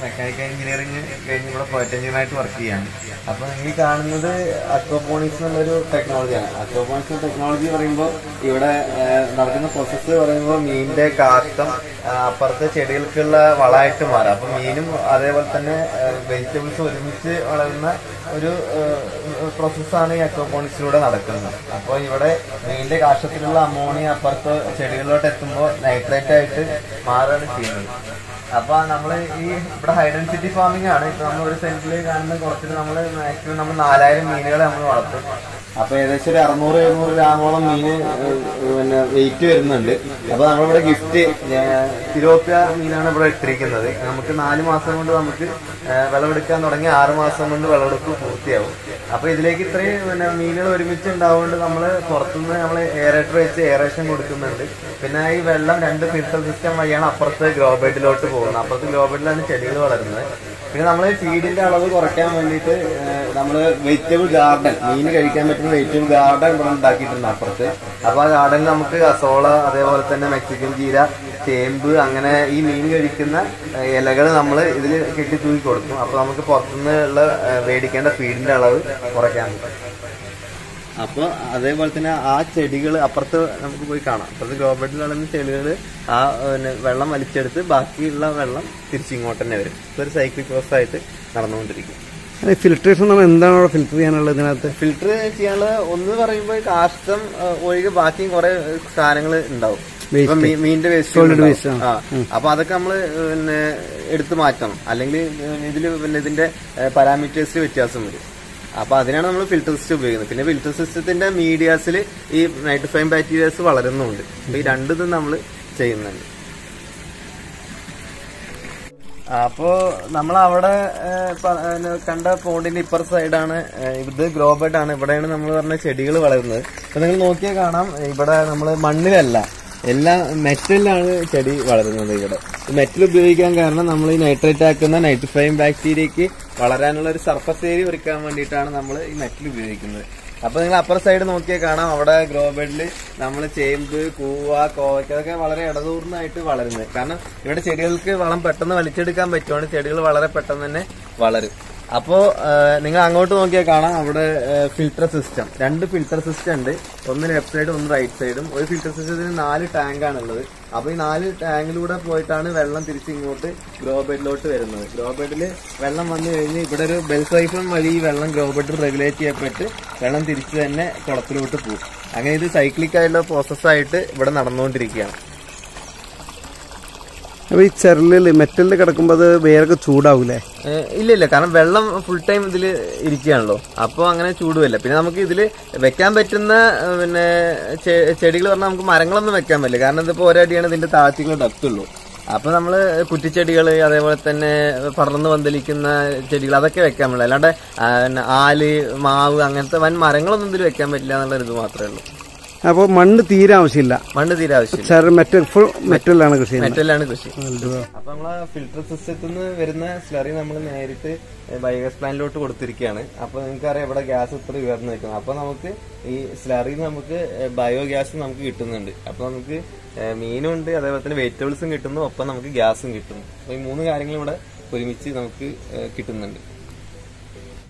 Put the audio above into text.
mechanical engineering കഴിഞ്ഞ് ഇവിടെ പോയിട്ട് എഞ്ചിനീയറായിട്ട് വർക്ക് ചെയ്യാണ് അപ്പൊ ഈ കാണുന്നത് അക്വപോണിക്സ് എന്നുള്ളൊരു ടെക്നോളജിയാണ് അക്വപോണിക്സ് ടെക്നോളജി പറയുമ്പോൾ ഇവിടെ ആ, നടക്കുന്ന പ്രോസസ്സ് പറയുമ്പോൾ മീനിന്റെ കാഷ്ടം ആ, അപ്പുറത്തെ ചെടികൾക്കുള്ള വളമായിട്ട് മാറാം അപ്പൊ മീനും അതേപോലെ തന്നെ വെജിറ്റബിൾസ് ഒരുമിച്ച് വളരുന്ന ഒരു പ്രോസസ്സാണ് ഈ അക്വപോണിക്സിലൂടെ നടക്കുന്നത് അപ്പോൾ ഇവിടെ മീനിന്റെ കാഷ്ടത്തിലുള്ള അമോണിയ അപ്പുറത്ത് ചെടികളിലോട്ട് എത്തുമ്പോൾ നൈട്രേറ്റ് ആയിട്ട് മാറുകയാണ് ചെയ്യുന്നത് അപ്പൊ നമ്മൾ ഈ ഇവിടെ ഹൈ ഡെൻസിറ്റി ഫാമിംഗ് ആണ് ഇപ്പൊ നമ്മൾ ഒരു സെന്റിൽ കാണുന്ന കുളത്തിൽ നമ്മൾ മാക്സിമം നമ്മൾ നാലായിരം മീനുകളെ നമ്മൾ വളർത്തും അപ്പൊ ഏകദേശം ഒരു അറുന്നൂറ് എഴുന്നൂറ് ഗ്രാമോളം മീന് ഏഹ്, പിന്നെ വെയിറ്റ് വരുന്നുണ്ട് അപ്പൊ നമ്മളിവിടെ ഗിഫ്റ്റ് തിലോപ്പിയ മീനാണ് ഇവിടെ ഇട്ടിരിക്കുന്നത് നമുക്ക് നാല് മാസം കൊണ്ട് നമുക്ക് ഏഹ്, വിളവെടുക്കാൻ തുടങ്ങി ആറ് മാസം കൊണ്ട് വിളവെടുപ്പ് പൂർത്തിയാവും അപ്പൊ ഇതിലേക്ക് ഇത്രയും പിന്നെ മീനുകൾ ഒരുമിച്ച് ഉണ്ടാവുകൊണ്ട് നമ്മൾ പുറത്തുനിന്ന് നമ്മൾ എയറേറ്റർ വെച്ച് എയറേഷൻ കൊടുക്കുന്നുണ്ട് പിന്നെ ഈ വെള്ളം രണ്ട് ഫിൽട്ടർ സിസ്റ്റം വഴിയാണ് അപ്പുറത്ത് ഗ്രോ ബെഡിലോട്ട് പോകുന്നത് അപ്പുറത്ത് ഗ്രോ ബെഡിലാണ് ചെടികൾ വളരുന്നത് പിന്നെ നമ്മൾ ഫീഡിന്റെ അളവ് കുറയ്ക്കാൻ വേണ്ടിയിട്ട് നമ്മൾ വെജിറ്റബിൾ ഗാർഡൻ മീൻ കഴിക്കാൻ പറ്റുന്ന വെജിറ്റബിൾ ഗാർഡൻ ഇവിടെ ഉണ്ടാക്കിയിട്ടുണ്ട് അപ്പുറത്ത് അപ്പൊ ആ ഗാർഡനിൽ നമുക്ക് അസോള അതേപോലെ തന്നെ മെക്സിക്കൻ ചീര ചേമ്പ് അങ്ങനെ ഈ മീൻ കഴിക്കുന്ന ഇലകൾ നമ്മൾ ഇതിൽ കെട്ടി തൂക്കി കൊടുക്കും അപ്പൊ നമുക്ക് പുറത്തുനിന്നുള്ള ഏഹ്, മേടിക്കേണ്ട ഫീഡിന്റെ അളവ് കുറയ്ക്കാൻ പറ്റും അപ്പൊ അതേപോലെ തന്നെ ആ ചെടികൾ അപ്പുറത്ത് നമുക്ക് പോയി കാണാം അപ്പുറത്ത് ഗ്രോബെഡിൽ വളരുന്ന ചെടികൾ ആ പിന്നെ വെള്ളം വലിച്ചെടുത്ത് ബാക്കിയുള്ള വെള്ളം തിരിച്ചിങ്ങോട്ട് തന്നെ വരും ഇതൊരു സൈക്ലിക് പ്രോസസ് ആയിട്ട് നടന്നുകൊണ്ടിരിക്കും ഫിൽട്രേഷൻ നമ്മൾ എന്താണ് അവിടെ ഫിൽറ്റർ ചെയ്യാനുള്ളത് ഇതിനകത്ത് ഫിൽറ്റർ ചെയ്യാനുള്ള ഒന്ന് പറയുമ്പോൾ കാഷ്ടം ആ, ഒഴികെ ബാക്കിയും കുറെ സാധനങ്ങൾ ഉണ്ടാവും ഇപ്പൊ മീ- മീനിന്റെ Solid waste, വേസ്റ്റ് ആ അപ്പൊ അതൊക്കെ നമ്മള് പിന്നെ എടുത്തു മാറ്റണം അല്ലെങ്കിൽ ഇതില് പിന്നെ ഇതിന്റെ പാരാമീറ്റേഴ്സ് വ്യത്യാസം വരും അപ്പൊ അതിനാണ് നമ്മൾ ഫിൽറ്റർ സിസ്റ്റം ഉപയോഗിക്കുന്നത് പിന്നെ ഫിൽറ്റർ സിസ്റ്റത്തിന്റെ മീഡിയാസിൽ ഈ നൈട്രിഫൈൻ ബാക്ടീരിയാസ് വളരുന്നുണ്ട് അപ്പൊ ഈ രണ്ടിതും നമ്മൾ ചെയ്യുന്നുണ്ട് അപ്പോ നമ്മൾ അവിടെ കണ്ട പോണ്ടിന്റെ ഇപ്പർ സൈഡാണ് ഇത് ഗ്രോ ബെഡ് ആണ് ഇവിടെയാണ് നമ്മൾ പറഞ്ഞ ചെടികൾ വളരുന്നത് അപ്പൊ നിങ്ങൾ നോക്കിയാൽ കാണാം ഇവിടെ നമ്മൾ മണ്ണിലല്ല എല്ലാം മെറ്റലിലാണ് ചെടി വളരുന്നത് ഇവിടെ മെറ്റൽ ഉപയോഗിക്കാൻ കാരണം നമ്മൾ ഈ നൈട്രേറ്റ് ആക്കുന്ന നൈട്രിഫൈൻ ബാക്ടീരിയക്ക് വളരാനുള്ള ഒരു സർഫസ് ഏരിയ ഒരുക്കാൻ വേണ്ടിയിട്ടാണ് നമ്മൾ ഈ മെറ്റൽ ഉപയോഗിക്കുന്നത് അപ്പൊ നിങ്ങൾ അപ്പർ സൈഡ് നോക്കിയാൽ കാണാം അവിടെ ഗ്രോ ബെഡിൽ നമ്മൾ ചേമ്പ് കൂവ കോവയ്ക്ക അതൊക്കെ വളരെ ഇടതൂർന്നായിട്ട് വളരുന്നത് കാരണം ഇവിടെ ചെടികൾക്ക് വളം പെട്ടെന്ന് വലിച്ചെടുക്കാൻ പറ്റുവാണ് ചെടികൾ വളരെ പെട്ടെന്ന് തന്നെ വളരും അപ്പോ നിങ്ങൾ അങ്ങോട്ട് നോക്കിയാൽ കാണാം അവിടെ ഫിൽട്ടർ സിസ്റ്റം രണ്ട് ഫിൽട്ടർ സിസ്റ്റം ഉണ്ട് ഒന്ന് ലെഫ്റ്റ് സൈഡും ഒന്ന് റൈറ്റ് സൈഡും ഒരു ഫിൽട്ടർ സിസ്റ്റത്തിന് നാല് ടാങ്ക് ആണുള്ളത് അപ്പൊ ഈ നാല് ടാങ്കിലൂടെ പോയിട്ടാണ് വെള്ളം തിരിച്ച് ഇങ്ങോട്ട് ഗ്രോ ബെഡിലോട്ട് വരുന്നത് ഗ്രോ ബെഡിൽ വെള്ളം വന്നു കഴിഞ്ഞ് ഇവിടെ ഒരു ബെൽ സൈഫൺ വഴി ഈ വെള്ളം ഗ്രോ ബെഡ് റെഗുലേറ്റ് ചെയ്യപ്പെട്ട് വെള്ളം തിരിച്ച് തന്നെ കുളത്തിലോട്ട് പോകും അങ്ങനെ ഇത് സൈക്ലിക് ആയിട്ടുള്ള പ്രോസസ്സായിട്ട് ഇവിടെ നടന്നുകൊണ്ടിരിക്കുകയാണ് അപ്പൊ ഈ ചെറലില് മെറ്റലിൽ കിടക്കുമ്പോൾ അത് വേരൊക്കെ ചൂടാവൂലേ ഏഹ് ഇല്ല ഇല്ല കാരണം വെള്ളം ഫുൾ ടൈം ഇതിൽ ഇരിക്കുകയാണല്ലോ അപ്പോൾ അങ്ങനെ ചൂടുമില്ല പിന്നെ നമുക്ക് ഇതിൽ വെക്കാൻ പറ്റുന്ന ഏഹ് പിന്നെ ചെടികൾ പറഞ്ഞാൽ നമുക്ക് മരങ്ങളൊന്നും വെക്കാൻ പറ്റില്ല കാരണം ഇതിപ്പോൾ ഒരടിയാണ് ഇതിന്റെ താഴ്ത്തിക്കുള്ള ഡെപ്ത് ഉള്ളൂ അപ്പൊ നമ്മള് കുറ്റിച്ചെടികൾ അതേപോലെ തന്നെ പടർന്നു പന്തലിക്കുന്ന ചെടികൾ അതൊക്കെ വെക്കാൻ പറ്റില്ല അല്ലാണ്ട് ആ, പിന്നെ ആല് മാവ് അങ്ങനത്തെ വൻ മരങ്ങളൊന്നും ഇതിൽ വെക്കാൻ പറ്റില്ല എന്നുള്ള ഇത് മാത്രമേ ഉള്ളൂ അപ്പോൾ മണ്ണ് തീരെ ആവശ്യമില്ല മണ്ണ് തീരെ ആവശ്യമില്ല ചെറു മെറ്റൽ ഫുൾ മെറ്റലാണ് കൃഷി ചെയ്യുന്നത് മെറ്റലാണ് കൃഷി അപ്പൊ നമ്മളെ ഫിൽട്ടർ സിസ്റ്റത്തിൽ നിന്ന് വരുന്ന സ്ലറി നമ്മൾ നേരിട്ട് ബയോഗ്യാസ് പ്ലാന്റിലോട്ട് കൊടുത്തിരിക്കുകയാണ് അപ്പൊ നിങ്ങൾക്കറിയാം ഇവിടെ ഗ്യാസ് ഇത്ര ഉയർന്നു നിൽക്കുന്നത് അപ്പൊ നമുക്ക് ഈ സ്ലറി നമുക്ക് ബയോഗ്യാസ് നമുക്ക് കിട്ടുന്നുണ്ട് അപ്പൊ നമുക്ക് ഏഹ് മീനും ഉണ്ട് അതേപോലെ തന്നെ വെജിറ്റബിൾസും കിട്ടുന്നു ഒപ്പം നമുക്ക് ഗ്യാസും കിട്ടുന്നു അപ്പൊ ഈ മൂന്ന് കാര്യങ്ങളും ഇവിടെ ഒരുമിച്ച് നമുക്ക് ഏഹ് കിട്ടുന്നുണ്ട്